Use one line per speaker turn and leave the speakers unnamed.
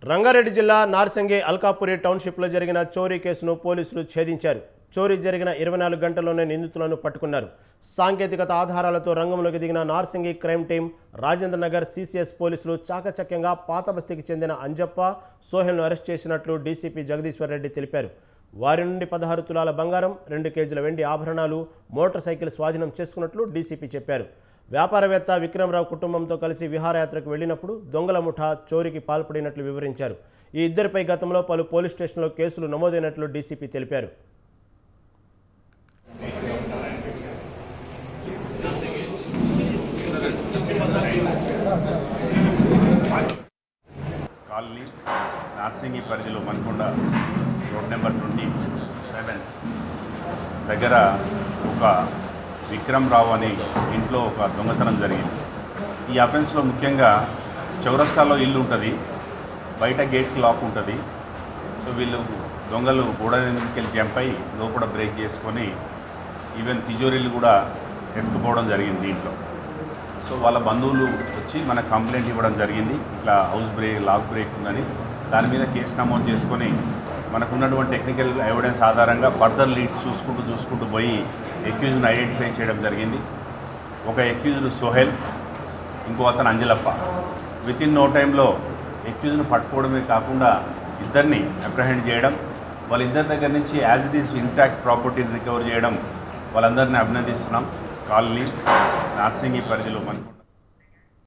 రంగారెడ్డి జిల్లా నార్సింగి అల్కాపురి టౌన్షిప్లో జరిగిన చోరీ కేసును పోలీసులు ఛేదించారు చోరీ జరిగిన ఇరవై నాలుగు గంటల్లోనే నిందితులను పట్టుకున్నారు సాంకేతికత ఆధారాలతో రంగంలోకి దిగిన Narsingi crime team Rajendra Nagar CCS పోలీసులు చాకచక్యంగా పాత బస్తీకి చెందిన అంజప్ప సోహెల్ను అరెస్ట్ చేసినట్లు డీసీపీ జగదీశ్వర్ రెడ్డి తెలిపారు వారి నుండి పదహారు తులాల బంగారం రెండు కేజీల వెండి ఆభరణాలు మోటార్ సైకిల్ స్వాధీనం చేసుకున్నట్లు డీసీపీ చెప్పారు వ్యాపారవేత్త విక్రమరావు కుటుంబంతో కలిసి విహారయాత్రకు వెళ్లినప్పుడు దొంగల ముఠా చోరీకి పాల్పడినట్లు వివరించారు ఈ ఇద్దరిపై గతంలో పలు పోలీస్ స్టేషన్లో కేసులు నమోదైనట్లు డీసీపీ తెలిపారు
కాలనీ నార్సింగి పరిధిలో Mankonda road number twenty seven దగ్గర ఒక విక్రమ్ రావు అనే ఇంట్లో ఒక దొంగతనం జరిగింది ఈ అఫెన్స్లో ముఖ్యంగా చౌరస్తాలో ఇల్లు ఉంటుంది బయట గేట్కి లాక్ ఉంటుంది సో వీళ్ళు దొంగలు గోడ మీదకి జంప్ అయి లోపల బ్రేక్ చేసుకొని ఈవెన్ తిజోరీలు కూడా ఎత్తుకుపోవడం జరిగింది దీంట్లో సో వాళ్ళ బంధువులు వచ్చి మన కంప్లైంట్ ఇవ్వడం జరిగింది ఇట్లా హౌస్ బ్రేక్ లాక్ బ్రేక్ ఉందని దాని మీద కేసు నమోదు చేసుకొని మనకున్నటువంటి టెక్నికల్ ఎవిడెన్స్ ఆధారంగా ఫర్దర్ లీడ్స్ చూసుకుంటూ చూసుకుంటూ పోయి ఎక్యూజ్ను ఐడెంటిఫై చేయడం జరిగింది ఒక ఎక్యూజ్డ్ సోహెల్ ఇంకో అతను అంజలప్ప విత్ ఇన్ నో టైంలో ఎక్యూజ్ను పట్టుకోవడమే కాకుండా ఇద్దరిని అప్రహెండ్ చేయడం వాళ్ళిద్దరి దగ్గర నుంచి యాజ్ ఇట్ ఈస్ ఇంటాక్ట్ ప్రాపర్టీని రికవర్ చేయడం వాళ్ళందరినీ అభినందిస్తున్నాం కాలనీ నార్సింగి పరిధిలో మనకు